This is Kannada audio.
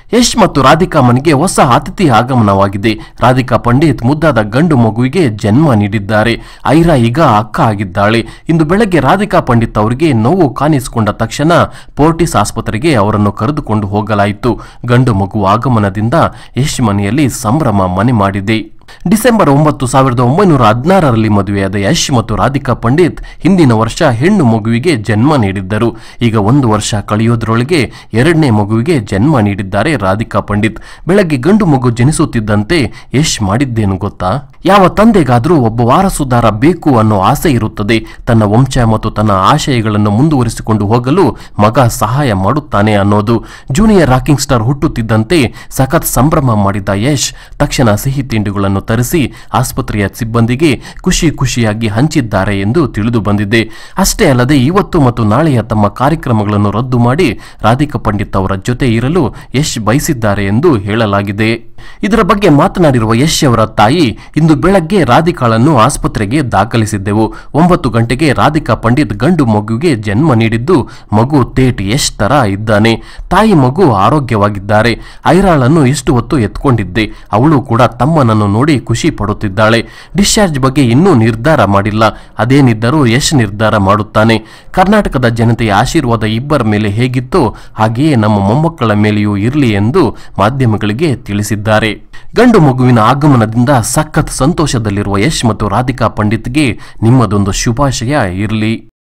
ಯಶ್ ಮತ್ತು ರಾಧಿಕಾ ಮನೆಗೆ ಹೊಸ ಅತಿಥಿ ಆಗಮನವಾಗಿದೆ ರಾಧಿಕಾ ಪಂಡಿತ್ ಮುದ್ದಾದ ಗಂಡು ಮಗುವಿಗೆ ಜನ್ಮ ನೀಡಿದ್ದಾರೆ ಐರಾ ಈಗ ಅಕ್ಕ ಆಗಿದ್ದಾಳೆ ಇಂದು ಬೆಳಗ್ಗೆ ರಾಧಿಕಾ ಪಂಡಿತ್ ಅವರಿಗೆ ನೋವು ಕಾಣಿಸಿಕೊಂಡ ತಕ್ಷಣ ಪೋರ್ಟಿಸ್ ಆಸ್ಪತ್ರೆಗೆ ಅವರನ್ನು ಕರೆದುಕೊಂಡು ಹೋಗಲಾಯಿತು ಗಂಡು ಮಗು ಆಗಮನದಿಂದ ಯಶ್ ಮನೆಯಲ್ಲಿ ಸಂಭ್ರಮ ಮನೆ ಮಾಡಿದೆ ಡಿಸೆಂಬರ್ ಒಂಬತ್ತು ಸಾವಿರದ ಒಂಬೈನೂರ ಹದಿನಾರರಲ್ಲಿ ಮದುವೆಯಾದ ಯಶ್ ಮತ್ತು ರಾಧಿಕಾ ಪಂಡಿತ್ ಹಿಂದಿನ ವರ್ಷ ಹೆಣ್ಣು ಮಗುವಿಗೆ ಜನ್ಮ ನೀಡಿದ್ದರು ಈಗ ಒಂದು ವರ್ಷ ಕಳೆಯೋದ್ರೊಳಗೆ ಎರಡನೇ ಮಗುವಿಗೆ ಜನ್ಮ ನೀಡಿದ್ದಾರೆ ರಾಧಿಕಾ ಪಂಡಿತ್ ಬೆಳಗ್ಗೆ ಗಂಡು ಮಗು ಜನಿಸುತ್ತಿದ್ದಂತೆ ಯಶ್ ಮಾಡಿದ್ದೇನು ಗೊತ್ತಾ ಯಾವ ತಂದೆಗಾದರೂ ಒಬ್ಬ ವಾರಸುದಾರ ಬೇಕು ಅನ್ನೋ ಆಸೆ ಇರುತ್ತದೆ ತನ್ನ ವಂಶ ಮತ್ತು ತನ್ನ ಆಶಯಗಳನ್ನು ಮುಂದುವರಿಸಿಕೊಂಡು ಹೋಗಲು ಮಗ ಸಹಾಯ ಮಾಡುತ್ತಾನೆ ಅನ್ನೋದು ಜೂನಿಯರ್ ರಾಕಿಂಗ್ ಸ್ಟಾರ್ ಹುಟ್ಟುತ್ತಿದ್ದಂತೆ ಸಖತ್ ಸಂಭ್ರಮ ಮಾಡಿದ ಯಶ್ ತಕ್ಷಣ ಸಿಹಿ ತಿಂಡಿಗಳನ್ನು ತರಿಸಿ ಆಸ್ಪತ್ರೆಯ ಸಿಬ್ಬಂದಿಗೆ ಖುಷಿ ಖುಷಿಯಾಗಿ ಹಂಚಿದ್ದಾರೆ ಎಂದು ತಿಳಿದು ಬಂದಿದೆ ಅಷ್ಟೇ ಅಲ್ಲದೆ ಇವತ್ತು ಮತ್ತು ನಾಳೆಯ ತಮ್ಮ ಕಾರ್ಯಕ್ರಮಗಳನ್ನು ರದ್ದು ಮಾಡಿ ರಾಧಿಕಾ ಪಂಡಿತ್ ಅವರ ಜೊತೆ ಇರಲು ಯಶ್ ಬಯಸಿದ್ದಾರೆ ಎಂದು ಹೇಳಲಾಗಿದೆ ಇದರ ಬಗ್ಗೆ ಮಾತನಾಡಿರುವ ಯಶ್ ಅವರ ತಾಯಿ ಇಂದು ಬೆಳಗ್ಗೆ ರಾಧಿಕಾಳನ್ನು ಆಸ್ಪತ್ರೆಗೆ ದಾಖಲಿಸಿದ್ದೆವು ಒಂಬತ್ತು ಗಂಟೆಗೆ ರಾಧಿಕಾ ಪಂಡಿತ್ ಗಂಡು ಮಗುವಿಗೆ ಜನ್ಮ ನೀಡಿದ್ದು ಮಗು ತೇಟ್ ಯಶ್ ತರ ಇದ್ದಾನೆ ತಾಯಿ ಮಗು ಆರೋಗ್ಯವಾಗಿದ್ದಾರೆ ಐರಾಳನ್ನು ಇಷ್ಟು ಹೊತ್ತು ಎತ್ಕೊಂಡಿದ್ದೆ ಅವಳು ಕೂಡ ತಮ್ಮನನ್ನು ನೋಡಿ ಖುಷಿ ಪಡುತ್ತಿದ್ದಾಳೆ ಡಿಸ್ಚಾರ್ಜ್ ಬಗ್ಗೆ ಇನ್ನೂ ನಿರ್ಧಾರ ಮಾಡಿಲ್ಲ ಅದೇನಿದ್ದರೂ ಯಶ್ ನಿರ್ಧಾರ ಮಾಡುತ್ತಾನೆ ಕರ್ನಾಟಕದ ಜನತೆಯ ಆಶೀರ್ವಾದ ಇಬ್ಬರ ಮೇಲೆ ಹೇಗಿತ್ತೋ ಹಾಗೆಯೇ ನಮ್ಮ ಮೊಮ್ಮಕ್ಕಳ ಮೇಲೆಯೂ ಇರಲಿ ಎಂದು ಮಾಧ್ಯಮಗಳಿಗೆ ತಿಳಿಸಿದ್ದಾರೆ ಗಂಡು ಮಗುವಿನ ಆಗಮನದಿಂದ ಸಖತ್ ಸಂತೋಷದಲ್ಲಿರುವ ಯಶ್ ಮತ್ತು ರಾಧಿಕಾ ಪಂಡಿತ್ಗೆ ನಿಮ್ಮದೊಂದು ಶುಭಾಶಯ ಇರಲಿ